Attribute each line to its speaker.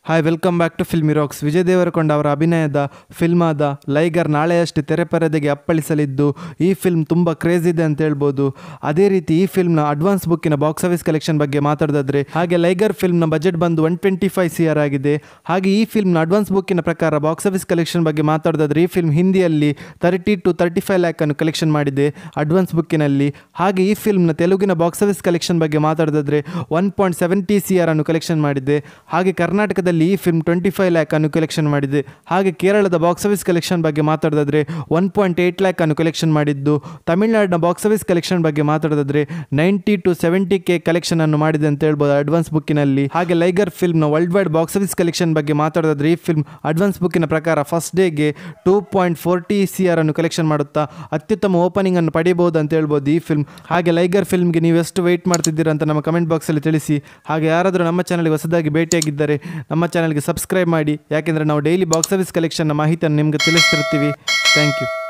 Speaker 1: hi welcome back to filmy rocks Vijay Deverakonda ಅವರ ಅಭಿನಯದ film ಆದ ಲೈಗರ್ ನಾಳೆಯಷ್ಟೇ ತೆರೆಪರದೆಗೆ ಅಪ್ಪಳಿಸಲಿದ್ದು ಈ ಫಿಲ್ಮ್ ತುಂಬ ಕ್ರೇಜ್ ಇದೆ ಅಂತ ಹೇಳ್ಬೋದು ಅದೇ ರೀತಿ ಈ ಫಿಲ್ಮ್ನ advance booking box office collection ಬಗ್ಗೆ ಮಾತಾಡೋದಾದ್ರೆ ಹಾಗೆ ಲೈಗರ್ ಫಿಲ್ಮ್ನ ಬಜೆಟ್ ಬಂದು one twenty five C R ಆಗಿದೆ ಹಾಗೆ ಈ ಫಿಲ್ಮ್ನ ಅಡ್ವಾನ್ಸ್ ಬುಕ್ಕಿನ ಪ್ರಕಾರ ಬಾಕ್ಸ್ ಆಫೀಸ್ ಕಲೆಕ್ಷನ್ ಬಗ್ಗೆ ಮಾತಾಡೋದಾದ್ರೆ ಈ ಫಿಲ್ಮ್ ಹಿಂದಿಯಲ್ಲಿ thirty two thirty five lakh ಅನ್ನು ಕಲೆಕ್ಷನ್ ಮಾಡಿದೆ ಅಡ್ವಾನ್ಸ್ ಬುಕ್ಕಿನಲ್ಲಿ ಹಾಗೆ ಈ ಫಿಲ್ಮ್ನ ತೆಲುಗಿನ ಬಾಕ್ಸ್ ಆಫೀಸ್ ಕಲೆಕ್ಷನ್ ಬಗ್ಗೆ ಮಾತಾಡೋದಾದ್ರೆ one point seventy C R ಅನ್ನು ಕಲೆಕ್ಷನ್ ಮಾಡಿದೆ ಹಾಗೆ ಕರ್ನಾಟಕದಲ್ಲಿ ಈ ಫಿಲ್ಮ್ ಟ್ವೆಂಟಿ ಫೈವ್ ಲ್ಯಾಕ್ ಅನ್ನು ಕಲೆಕ್ಷನ್ ಮಾಡಿದೆ ಹಾಗೆ ಕೇರಳದ ಬಾಕ್ಸ್ ಆಫೀಸ್ ಕಲೆಕ್ಷನ್ ಬಗ್ಗೆ ಮಾತಾಡೋದಾದ್ರೆ ಒನ್ ಪಾಯಿಂಟ್ ಏಯ್ಟ್ ಲ್ಯಾಕ್ ಅನ್ನು ಕಲೆಕ್ಷನ್ ಮಾಡಿದ್ದು ತಮಿಳುನಾಡಿನ ಬಾಕ್ಸ್ ಆಫೀಸ್ ಕಲೆಕ್ಷನ್ ಬಗ್ಗೆ ಮಾತಾಡೋದಾದ್ರೆ ninety two seventy K collection ಅನ್ನು ಮಾಡಿದೆ ಅಂತ ಹೇಳ್ಬೋದು ಅಡ್ವಾನ್ಸ್ ಬುಕ್ಕಿನಲ್ಲಿ ಹಾಗೆ ಲೈಗರ್ ಫಿಲ್ಮ್ನ world wide box office collection ಬಗ್ಗೆ ಮಾತಾಡೋದಾದ್ರೆ ಈ ಫಿಲ್ಮ್ ಅಡ್ವಾನ್ಸ್ ಬುಕ್ಕಿನ ಪ್ರಕಾರ ಫಸ್ಟ್ ಡೇಗೆ two point forty C R ಅನ್ನು ಕಲೆಕ್ಷನ್ ಮಾಡುತ್ತಾ ಅತ್ಯುತ್ತಮ ಓಪನಿಂಗ್ ಅನ್ನು ಪಡೆಯಬಹುದು ಅಂತ ಹೇಳ್ಬೋದು ಈ ಫಿಲ್ಮ್ ಹಾಗೆ ಲೈಗರ್ ಫಿಲ್ಮ್ಗೆ ನೀವು ಎಷ್ಟು ವೆಯ್ಟ್ ಮಾಡ್ತಿದ್ದೀರಾ ಅಂತ ನಮ್ಮ ಕಮೆಂಟ್ ಬಾಕ್ಸಲ್ಲಿ ತಿಳಿಸಿ ಹಾಗೆ ಯಾರಾದರೂ ನಮ್ಮ ಚಾನಲ್ಗೆ ಹೊಸದಾಗಿ ಭೇಟಿಯಾಗಿದ್ದರೆ ನಮ್ಮ ಚಾನಲ್ಗೆ ಸಬ್ಸ್ಕ್ರೈಬ್ ಮಾಡಿ ಯಾಕೆಂದರೆ ನಾವು ಡೈಲಿ ಬಾಕ್ಸ್ ಆಫೀಸ್ ಕಲೆಕ್ಷನ್ನ ಮಾಹಿತಿಯನ್ನು ನಿಮಗೆ ತಿಳಿಸ್ತಿರ್ತೀವಿ ಥ್ಯಾಂಕ್ ಯು